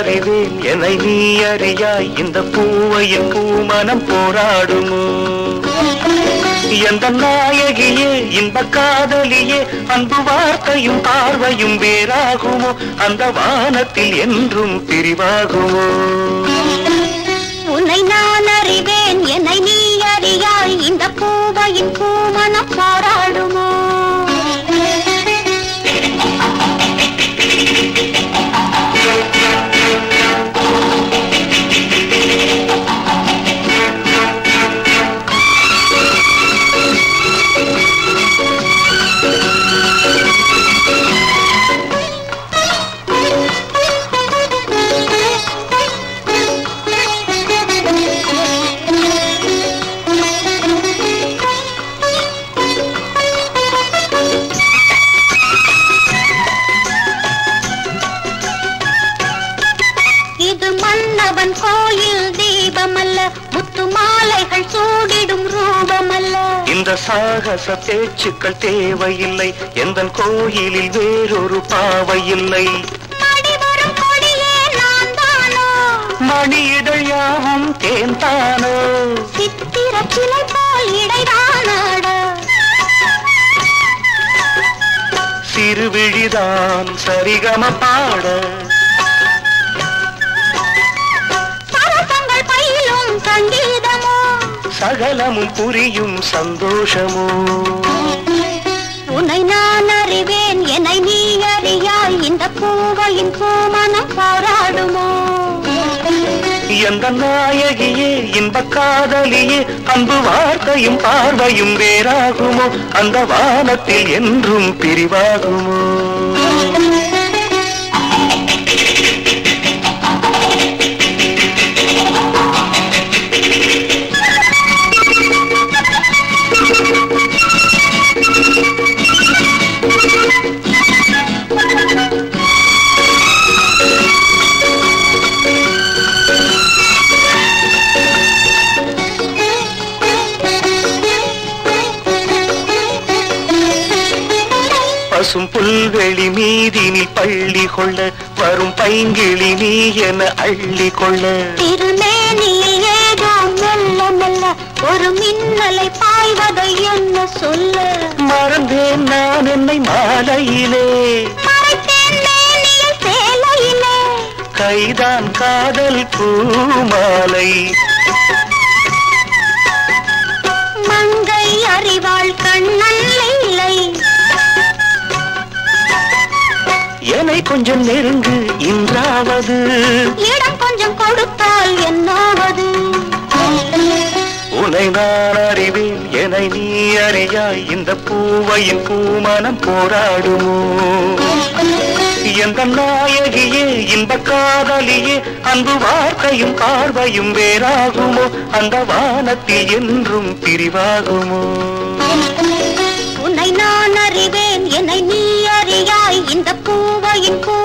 அறிவேன் என்னை நீ அறியாய் இந்த பூவையின் பூமனம் போராடுமோ எந்த நாயகியே இன்ப காதலியே அன்பு வார்த்தையும் பார்வையும் வேறாகுமோ அந்த வானத்தில் என்றும் பிரிவாகுமோ உன்னை நான் அறிவேன் என்னை நீ அறியாய் இந்த பூவையின் பூமணம் போராடுமோ இது மன்னவன் கோயில் தீபமல்ல முத்து மாலைகள் சூடிடும் ரூபமல்ல இந்த சாகச பேச்சுக்கள் தேவையில்லை எந்த கோயிலில் வேறொரு பாவை இல்லை மடிவரும் கொடியே நான் தானோ மணி இதழ் யாவும் தேன்தானோ சித்திர சிலை போல் இடைதானாட சிறுவிழிதான் சரிகம பாட சரசங்கள் பயிலும் சங்கீதமோ சகலமும் புரியும் சந்தோஷமோ உன்னை நான் அறிவேன் என்னை நீ அறியாய் இந்த பூவையின் பூமணம் போராடுமோ எந்த நாயகியே இன்ப காதலியே அன்பு வார்த்தையும் பார்வையும் வேறாகுமோ அந்த வானத்தில் என்றும் பிரிவாகுமோ பசும் புல்வெளி மீதினில் பள்ளி கொள்ள வரும் பைங்கிளி நீ என அள்ளி கொள்ள திருமேனியில் ஏதோ மெல்ல மெல்ல ஒரு மின்னலை பாய்வதை என்ன சொல்ல மறந்தேன் நான் என்னை மாலையிலே மறைத்தேன் மேனியில் சேலையிலே கைதான் காதல் பூமாலை மங்கை அறிவாள் கண்ணல்லை என்னை கொஞ்சம் நெருங்கு இன்றாவது இடம் கொஞ்சம் கொடுத்தால் என்னாவது உன்னை நான் அறிவேன் என்னை நீ அறியாய் இந்த பூவையின் பூமனம் போராடுமோ எந்த நாயகியே இன்ப காதலியே அன்பு வார்த்தையும் பார்வையும் வேறாகுமோ அந்த வானத்தில் என்றும் பிரிவாகுமோ உன்னை நான் அறிவேன் என்னை நீ அறியாய் இந்த பூவையின் பூ